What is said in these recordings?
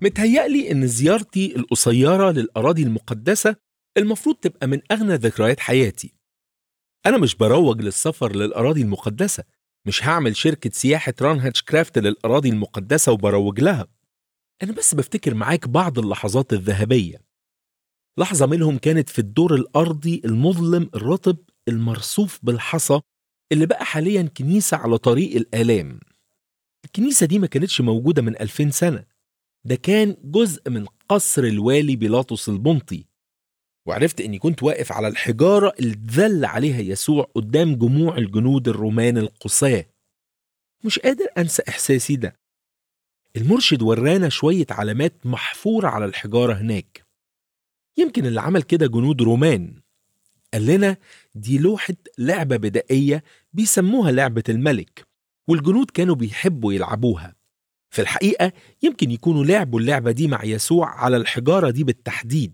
متهيألي إن زيارتي القصيرة للأراضي المقدسة المفروض تبقى من أغنى ذكريات حياتي أنا مش بروج للسفر للأراضي المقدسة مش هعمل شركة سياحة ران هاتشكرافت للأراضي المقدسة وبروج لها أنا بس بفتكر معاك بعض اللحظات الذهبية لحظة منهم كانت في الدور الأرضي المظلم الرطب المرصوف بالحصى اللي بقى حاليا كنيسة على طريق الآلام الكنيسة دي ما كانتش موجودة من ألفين سنة ده كان جزء من قصر الوالي بيلاطس البنطي وعرفت اني كنت واقف على الحجاره اللي اتذل عليها يسوع قدام جموع الجنود الرومان القساة مش قادر انسى احساسي ده المرشد ورانا شويه علامات محفوره على الحجاره هناك يمكن اللي عمل كده جنود رومان قال لنا دي لوحه لعبه بدائيه بيسموها لعبه الملك والجنود كانوا بيحبوا يلعبوها في الحقيقه يمكن يكونوا لعبوا اللعبه دي مع يسوع على الحجاره دي بالتحديد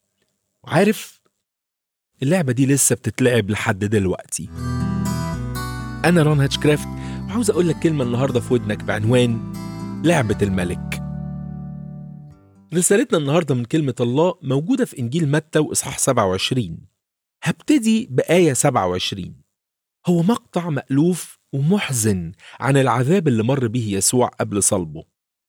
وعارف اللعبة دي لسه بتتلعب لحد دلوقتي أنا رون هاتشكرافت وعاوز أقول لك كلمة النهاردة في ودنك بعنوان لعبة الملك رسالتنا النهاردة من كلمة الله موجودة في إنجيل متى وإصحاح 27 هبتدي بآية 27 هو مقطع مألوف ومحزن عن العذاب اللي مر به يسوع قبل صلبه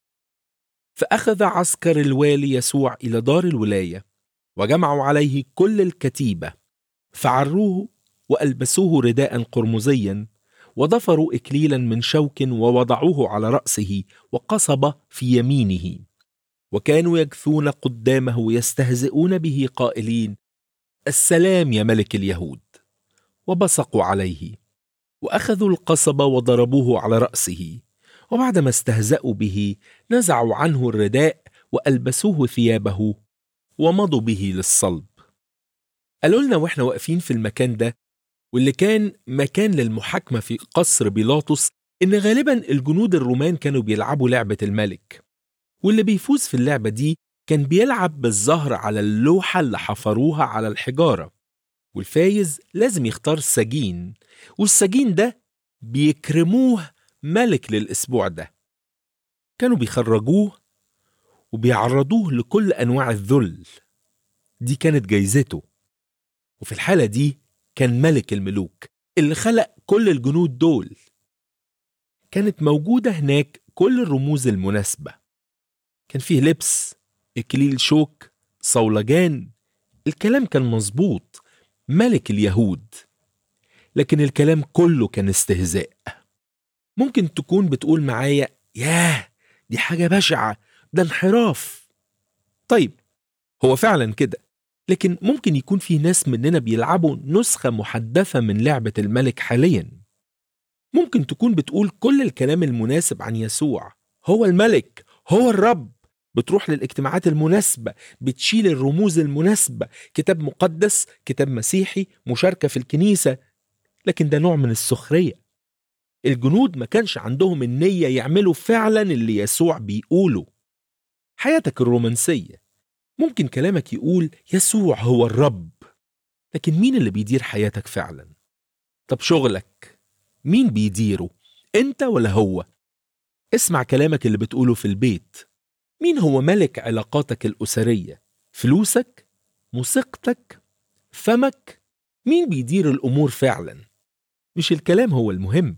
فأخذ عسكر الوالي يسوع إلى دار الولاية وجمعوا عليه كل الكتيبة فعروه وألبسوه رداء قرمزيا وضفروا إكليلا من شوك ووضعوه على رأسه وقصب في يمينه وكانوا يجثون قدامه يستهزئون به قائلين السلام يا ملك اليهود وبصقوا عليه وأخذوا القصب وضربوه على رأسه وبعدما استهزأوا به نزعوا عنه الرداء وألبسوه ثيابه ومضوا به للصلب قالوا لنا واحنا واقفين في المكان ده واللي كان مكان للمحاكمة في قصر بيلاطس إن غالبا الجنود الرومان كانوا بيلعبوا لعبة الملك واللي بيفوز في اللعبة دي كان بيلعب بالزهر على اللوحة اللي حفروها على الحجارة والفايز لازم يختار سجين والسجين ده بيكرموه ملك للأسبوع ده كانوا بيخرجوه وبيعرضوه لكل أنواع الذل دي كانت جايزته وفي الحالة دي كان ملك الملوك اللي خلق كل الجنود دول كانت موجودة هناك كل الرموز المناسبة كان فيه لبس إكليل شوك صولجان الكلام كان مظبوط ملك اليهود لكن الكلام كله كان استهزاء ممكن تكون بتقول معايا ياه دي حاجة بشعة ده انحراف طيب هو فعلا كده لكن ممكن يكون في ناس مننا بيلعبوا نسخة محدثة من لعبة الملك حاليا ممكن تكون بتقول كل الكلام المناسب عن يسوع هو الملك هو الرب بتروح للاجتماعات المناسبة بتشيل الرموز المناسبة كتاب مقدس كتاب مسيحي مشاركة في الكنيسة لكن ده نوع من السخرية الجنود ما كانش عندهم النية يعملوا فعلا اللي يسوع بيقوله حياتك الرومانسية ممكن كلامك يقول يسوع هو الرب لكن مين اللي بيدير حياتك فعلا طب شغلك مين بيديره انت ولا هو اسمع كلامك اللي بتقوله في البيت مين هو ملك علاقاتك الأسرية فلوسك موسيقتك فمك مين بيدير الأمور فعلا مش الكلام هو المهم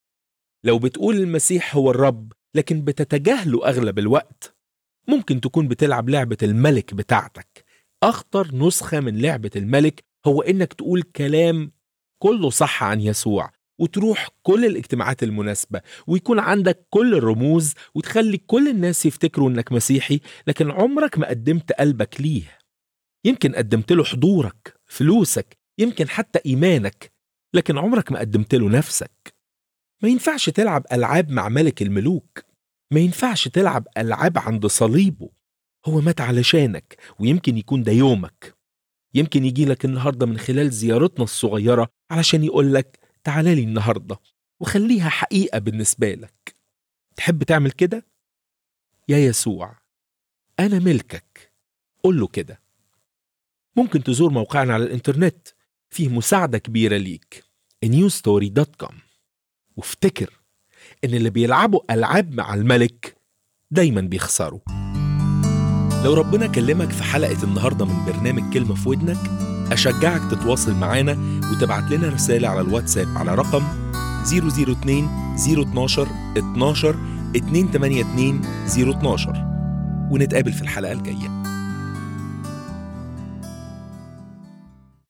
لو بتقول المسيح هو الرب لكن بتتجاهله أغلب الوقت ممكن تكون بتلعب لعبة الملك بتاعتك أخطر نسخة من لعبة الملك هو إنك تقول كلام كله صح عن يسوع وتروح كل الاجتماعات المناسبة ويكون عندك كل الرموز وتخلي كل الناس يفتكروا إنك مسيحي لكن عمرك ما قدمت قلبك ليه يمكن قدمت له حضورك فلوسك يمكن حتى إيمانك لكن عمرك ما قدمت له نفسك ما ينفعش تلعب ألعاب مع ملك الملوك ما ينفعش تلعب ألعاب عند صليبه هو مات علشانك ويمكن يكون ده يومك يمكن يجي لك النهاردة من خلال زيارتنا الصغيرة علشان يقول لك تعالى لي النهاردة وخليها حقيقة بالنسبة لك تحب تعمل كده؟ يا يسوع أنا ملكك قول له كده ممكن تزور موقعنا على الإنترنت فيه مساعدة كبيرة ليك newstory.com وافتكر إن اللي بيلعبوا ألعاب مع الملك دايما بيخسروا لو ربنا كلمك في حلقة النهاردة من برنامج كلمة في ودنك أشجعك تتواصل معانا وتبعت لنا رسالة على الواتساب على رقم 002 012 12 282 012 ونتقابل في الحلقة الجاية